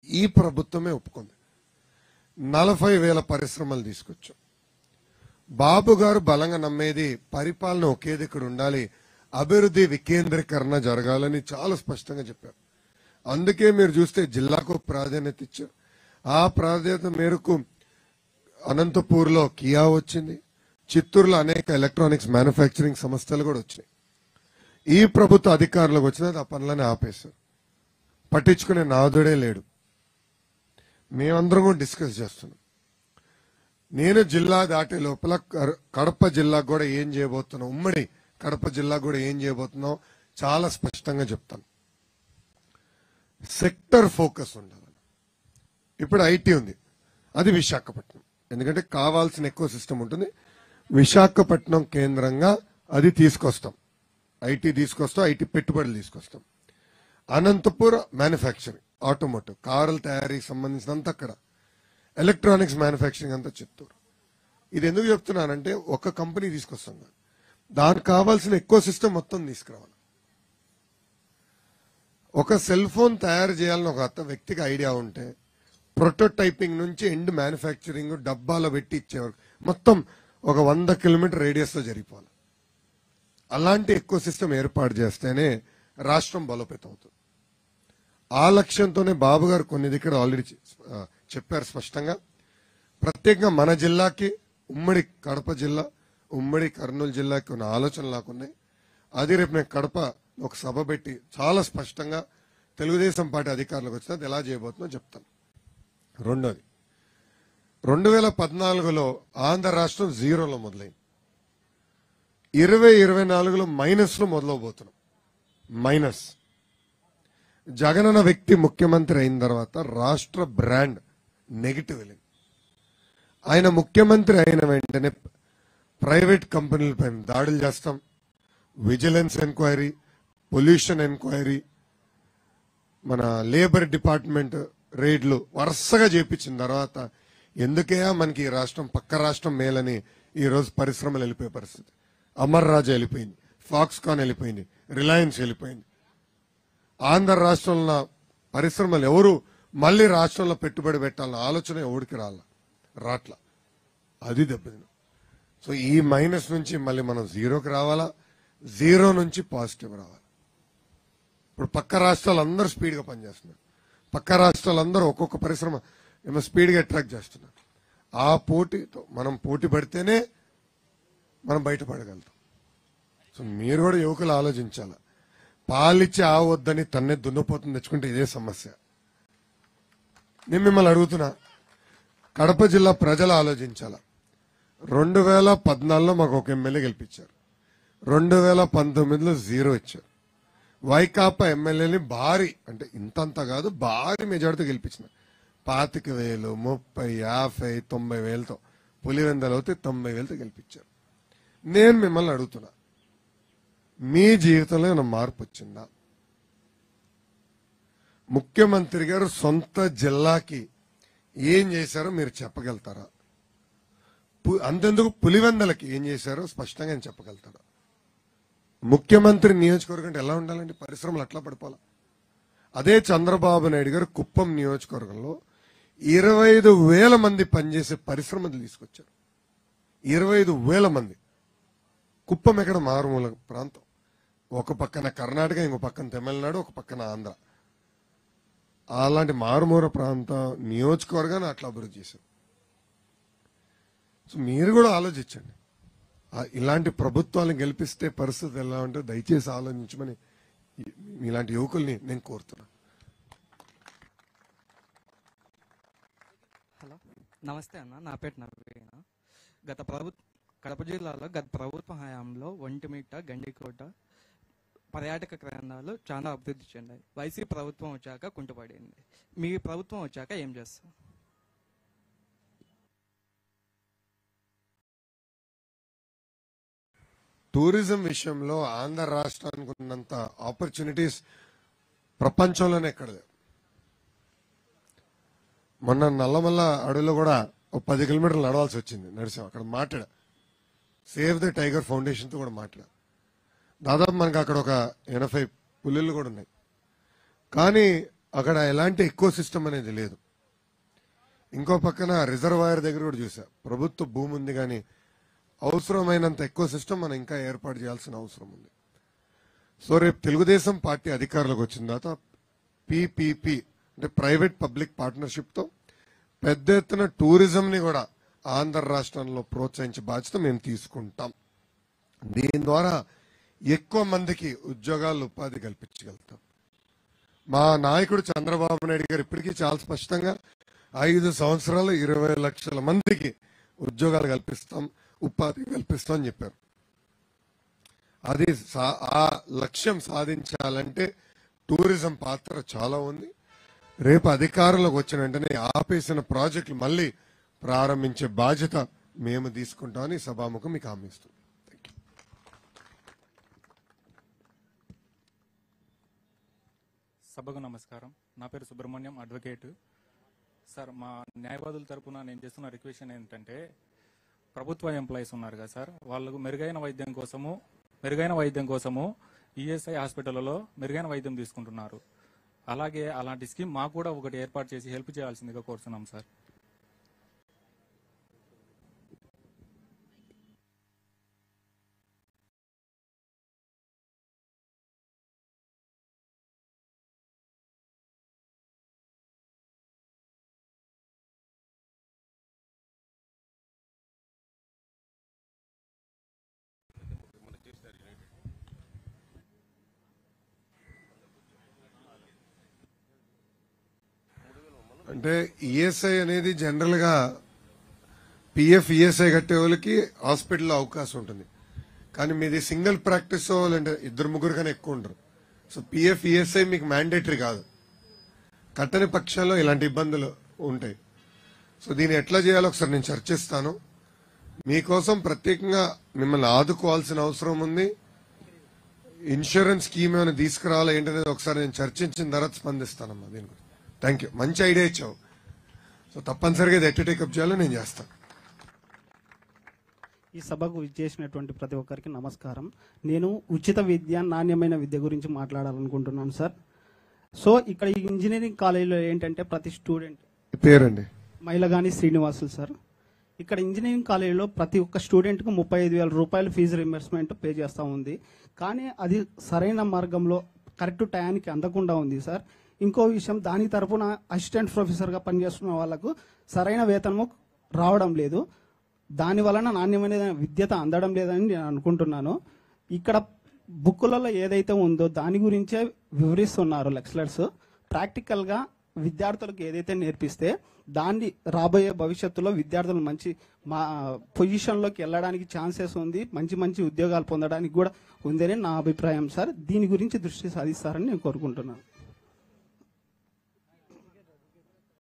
ఈ ప్రభుత్వమే ఒప్పుకుంది నలభై వేల పరిశ్రమలు తీసుకొచ్చాం బాబు గారు బలంగా నమ్మేది పరిపాలన ఒకే దగ్గర ఉండాలి అభివృద్ధి వికేంద్రీకరణ జరగాలని చాలా స్పష్టంగా చెప్పారు అందుకే మీరు చూస్తే జిల్లాకు ప్రాధాన్యత ఇచ్చారు ఆ ప్రాధాన్యత మేరకు అనంతపూర్లో కియా వచ్చింది చిత్తూరులో అనేక ఎలక్ట్రానిక్స్ మ్యానుఫ్యాక్చరింగ్ సంస్థలు కూడా వచ్చినాయి ఈ ప్రభుత్వ అధికారులకు వచ్చినది ఆ పనులని ఆపేశారు పట్టించుకునే నాదుడే లేడు మేమందరం కూడా డిస్కస్ చేస్తున్నాం నేను జిల్లా దాటే లోపల కర- కడప జిల్లాకు కూడా ఏం చేయబోతున్నాం ఉమ్మడి కడప జిల్లాకు కూడా ఏం చేయబోతున్నాం చాలా స్పష్టంగా చెప్తాను సెక్టర్ ఫోకస్ ఉండాలి ఇప్పుడు ఐటీ ఉంది అది విశాఖపట్నం ఎందుకంటే కావాల్సిన ఎక్కువ సిస్టమ్ ఉంటుంది విశాఖపట్నం కేంద్రంగా అది తీసుకొస్తాం ఐటీ తీసుకొస్తాం ఐటీ పెట్టుబడులు తీసుకొస్తాం అనంతపూర్ మ్యానుఫ్యాక్చరింగ్ ఆటోమోటివ్ కార్ల తయారీకి సంబంధించినంత అక్కడ ఎలక్ట్రానిక్స్ మ్యానుఫ్యాక్చరింగ్ అంతా చిత్తూరు ఇది ఎందుకు చెప్తున్నానంటే ఒక కంపెనీ తీసుకొస్తాం కాదు. దానికి కావాల్సిన ఎక్కువ సిస్టమ్ మొత్తం తీసుకురావాలి ఒక సెల్ ఫోన్ తయారు చేయాలని ఒక అత్త వ్యక్తికి ఐడియా ఉంటే ప్రొటోటైపింగ్ నుంచి ఎండ్ మ్యానుఫ్యాక్చరింగ్ డబ్బాలో పెట్టి ఇచ్చేవారు మొత్తం ఒక వంద కిలోమీటర్ రేడియస్ లో జరిగిపోవాలి అలాంటి ఎక్కువ సిస్టమ్ ఏర్పాటు చేస్తేనే రాష్ట్రం బలోపేతం అవుతుంది ఆ లక్ష్యంతోనే బాబు గారు కొన్ని దగ్గర ఆల్రెడీ చెప్పారు స్పష్టంగా ప్రత్యేకంగా మన జిల్లాకి ఉమ్మడి కడప జిల్లా ఉమ్మడి కర్నూలు జిల్లాకి కొన్ని ఆలోచనలు నాకున్నాయి అది రేపు నేను కడప ఒక సభ పెట్టి చాలా స్పష్టంగా తెలుగుదేశం పార్టీ అధికారులకు వచ్చినా అది ఎలా చేయబోతుందో చెప్తాను రెండోది రెండు వేల పద్నాలుగులో ఆంధ్ర రాష్ట్రం జీరోలో మొదలైంది ఇరవై ఇరవై నాలుగులో మైనస్ లో మొదలవబోతున్నాం మైనస్ జగనన్న వ్యక్తి ముఖ్యమంత్రి అయిన తర్వాత రాష్ట్ర బ్రాండ్ నెగిటివ్ వెళ్ళింది ఆయన ముఖ్యమంత్రి అయిన వెంటనే ప్రైవేట్ కంపెనీలపై దాడులు చేస్తాం విజిలెన్స్ ఎంక్వైరీ పొల్యూషన్ ఎంక్వైరీ మన లేబర్ డిపార్ట్మెంట్ రేడ్లు వరుసగా చేపించిన తర్వాత ఎందుకయ్యా మనకి ఈ రాష్ట్రం పక్క రాష్ట్రం మేలని ఈ రోజు పరిశ్రమలు వెళ్ళిపోయే పరిస్థితి అమర్ రాజా వెళ్ళిపోయింది ఫాక్స్కాన్ వెళ్ళిపోయింది రిలయన్స్ వెళ్ళిపోయింది ఆంధ్ర రాష్ట్రంలో ఉన్న పరిశ్రమలు ఎవరు మళ్ళీ రాష్ట్రంలో పెట్టుబడి పెట్టాలన్న ఆలోచన ఎవరికి రాల రాట్ల అది దెబ్బతిన సో ఈ మైనస్ నుంచి మళ్ళీ మనం జీరోకి రావాలా జీరో నుంచి పాజిటివ్ రావాలి ఇప్పుడు పక్క రాష్ట్రాలు అందరూ స్పీడ్గా పనిచేస్తున్నారు పక్క రాష్ట్రాలు అందరూ ఒక్కొక్క పరిశ్రమ ఏమో స్పీడ్గా అట్రాక్ట్ చేస్తున్నారు ఆ పోటీతో మనం పోటీ పడితేనే మనం బయటపడగలుగుతాం సో మీరు కూడా యువకులు ఆలోచించాలి పాలిచ్చి ఆవద్దని తన్నే దున్నపోతుంది తెచ్చుకుంటే ఇదే సమస్య నేను మిమ్మల్ని అడుగుతున్నా కడప జిల్లా ప్రజలు ఆలోచించాల రెండు వేల పద్నాలుగులో మాకు ఒక ఎమ్మెల్యే గెలిపించారు రెండు వేల పంతొమ్మిదిలో జీరో ఇచ్చారు వైకాపా ఎమ్మెల్యేని భారీ అంటే ఇంతంత కాదు భారీ మెజార్టీతో గెలిపించిన పాతిక వేలు ముప్పై యాభై తొంభై వేలతో పులివెందలు అవుతే తొంభై వేలతో గెలిపించారు నేను మిమ్మల్ని అడుగుతున్నా మీ జీవితంలో ఏమైనా మార్పు వచ్చిందా ముఖ్యమంత్రి గారు సొంత జిల్లాకి ఏం చేశారో మీరు చెప్పగలుగుతారా పు- అంతెందుకు పులివెందలకి ఏం చేశారో స్పష్టంగా ఆయన చెప్పగలుగుతారా ముఖ్యమంత్రి నియోజకవర్గం అంటే ఎలా ఉండాలండి పరిశ్రమలు అట్లా పడిపోవాలా అదే చంద్రబాబు నాయుడు గారు కుప్పం నియోజకవర్గంలో ఇరవై ఐదు వేల మంది పనిచేసే పరిశ్రమలు తీసుకొచ్చారు ఇరవై ఐదు వేల మంది కుప్పం ఎక్కడ మారుమూల ప్రాంతం ఒక పక్కన కర్ణాటక ఇంకో పక్కన తమిళనాడు ఒక పక్కన ఆంధ్ర అలాంటి మారుమూల ప్రాంత నియోజకవర్గాన్ని అట్లా అభివృద్ధి చేశారు సో మీరు కూడా ఆలోచించండి ఆ ఇలాంటి ప్రభుత్వాలను గెలిపిస్తే పరిస్థితి ఎలా ఉంటే దయచేసి ఆలోచించమని ఈ- మీలాంటి యువకుల్ని నేను కోరుతున్నా హలో నమస్తే అన్న నా పేరు నవీన గత ప్రభు కడప జిల్లాలో గత ప్రభుత్వ హయాంలో ఒంటిమిట్ట గండికోట పర్యాటక కేంద్రాలు చాలా అభివృద్ధి చెందాయి వైసీపీ ప్రభుత్వం వచ్చాక కుంటుపడింది మీ ప్రభుత్వం వచ్చాక ఏం చేస్తారు టూరిజం విషయంలో ఆంధ్ర రాష్ట్రానికి ఉన్నంత ఆపర్చునిటీస్ ప్రపంచంలోనే ఎక్కడ లేవు మొన్న నల్లమల్ల అడవిలో కూడా ఒక పది కిలోమీటర్లు నడవాల్సి వచ్చింది నడిచాం అక్కడ మాట్లాడా సేవ్ ద టైగర్ ఫౌండేషన్తో కూడా మాట్లాడా దాదాపు మనకు అక్కడ ఒక ఎనభై పులులు కూడా ఉన్నాయి కానీ అక్కడ ఎలాంటి ఎక్కువ సిస్టమ్ అనేది లేదు ఇంకో పక్కన రిజర్వాయర్ దగ్గర కూడా చూసా ప్రభుత్వ భూమి ఉంది కానీ అవసరమైనంత ఎక్కువ సిస్టమ్ మనం ఇంకా ఏర్పాటు చేయాల్సిన అవసరం ఉంది సో రేపు తెలుగుదేశం పార్టీ అధికారులకు వచ్చిన తర్వాత పిపిపి అంటే ప్రైవేట్ పబ్లిక్ పార్ట్నర్షిప్ తో పెద్ద ఎత్తున టూరిజం ని కూడా ఆంధ్ర రాష్ట్రంలో ప్రోత్సహించే బాధ్యత మేము తీసుకుంటాం దీని ద్వారా ఎక్కువ మందికి ఉద్యోగాలు ఉపాధి కల్పించగలుగుతాం మా నాయకుడు చంద్రబాబు నాయుడు గారు ఇప్పటికీ చాలా స్పష్టంగా ఐదు సంవత్సరాలు ఇరవై లక్షల మందికి ఉద్యోగాలు కల్పిస్తాం ఉపాధి కల్పిస్తాం అని చెప్పారు అది సా- ఆ లక్ష్యం సాధించాలంటే టూరిజం పాత్ర చాలా ఉంది రేపు అధికారంలోకి వచ్చిన వెంటనే ఆపేసిన ప్రాజెక్టులు మళ్ళీ ప్రారంభించే బాధ్యత మేము తీసుకుంటామని సభాముఖం మీకు హామీ ఇస్తుంది Thank you. సభకు నమస్కారం నా పేరు సుబ్రహ్మణ్యం అడ్వకేట్ సార్ మా న్యాయవాదుల తరపున నేను చేస్తున్న రిక్వెషన్ ఏంటంటే ప్రభుత్వ ఎంప్లాయీస్ ఉన్నారు కదా సార్ వాళ్ళకు మెరుగైన వైద్యం కోసము మెరుగైన వైద్యం కోసము ఈఎస్ఐ హాస్పిటల్లో మెరుగైన వైద్యం తీసుకుంటున్నారు అలాగే అలాంటి స్కీమ్ మాకు కూడా ఒకటి ఏర్పాటు చేసి హెల్ప్ చేయాల్సిందిగా కోరుతున్నాం సార్ అంటే ఈఎస్ఐ అనేది జనరల్ గా పిఎఫ్ ఈఎస్ఐ కట్టే వాళ్ళకి హాస్పిటల్లో అవకాశం ఉంటుంది కానీ మీది సింగిల్ ప్రాక్టీస్ వాళ్ళంటే ఇద్దరు ముగ్గురు కన్నా ఎక్కువ ఉండరు సో పిఎఫ్ ఈఎస్ఐ మీకు మ్యాండేటరీ కాదు కట్టని పక్షంలో ఇలాంటి ఇబ్బందులు ఉంటాయి సో దీన్ని ఎట్లా చేయాలో ఒకసారి నేను చర్చిస్తాను మీకోసం ప్రత్యేకంగా మిమ్మల్ని ఆదుకోవాల్సిన అవసరం ఉంది ఇన్సూరెన్స్ స్కీమ్ ఏమైనా తీసుకురావాలా ఏంటనేది ఒకసారి నేను చర్చించిన తర్వాత స్పందిస్తానమ్మా దీని గురించి థ్యాంక్ యూ మంచి ఐడియా ఇచ్చావు సో తప్పనిసరిగా ఇది ఎట్టు టేకప్ చేయాలో నేను చేస్తాను ఈ సభకు విచ్చేసినటువంటి ప్రతి ఒక్కరికి నమస్కారం నేను ఉచిత విద్య నాణ్యమైన విద్య గురించి మాట్లాడాలనుకుంటున్నాను సార్ సో ఇక్కడ ఈ ఇంజనీరింగ్ కాలేజీలో ఏంటంటే ప్రతి స్టూడెంట్ పేరండి మైలగాని శ్రీనివాసులు సార్ ఇక్కడ ఇంజనీరింగ్ కాలేజీలో ప్రతి ఒక్క స్టూడెంట్కు ముప్పై ఐదు వేల రూపాయలు ఫీజు రింబర్స్మెంట్ పే చేస్తూ ఉంది కానీ అది సరైన మార్గంలో కరెక్ట్ టయానికి అందకుండా ఉంది సార్ ఇంకో విషయం దాని తరపున అసిస్టెంట్ ప్రొఫెసర్గా పనిచేస్తున్న వాళ్ళకు సరైన వేతనము రావడం లేదు దాని వలన నాణ్యమైన విద్యత అందడం లేదని నేను అనుకుంటున్నాను ఇక్కడ బుక్కులలో ఏదైతే ఉందో దాని గురించే వివరిస్తున్నారు లెక్చరర్స్ ప్రాక్టికల్గా విద్యార్థులకు ఏదైతే నేర్పిస్తే దాన్ని రాబోయే భవిష్యత్తులో విద్యార్థులు మంచి మా పొజిషన్లోకి వెళ్ళడానికి ఛాన్సెస్ ఉంది మంచి మంచి ఉద్యోగాలు పొందడానికి కూడా ఉందని నా అభిప్రాయం సార్ దీని గురించి దృష్టి సాధిస్తారని నేను కోరుకుంటున్నాను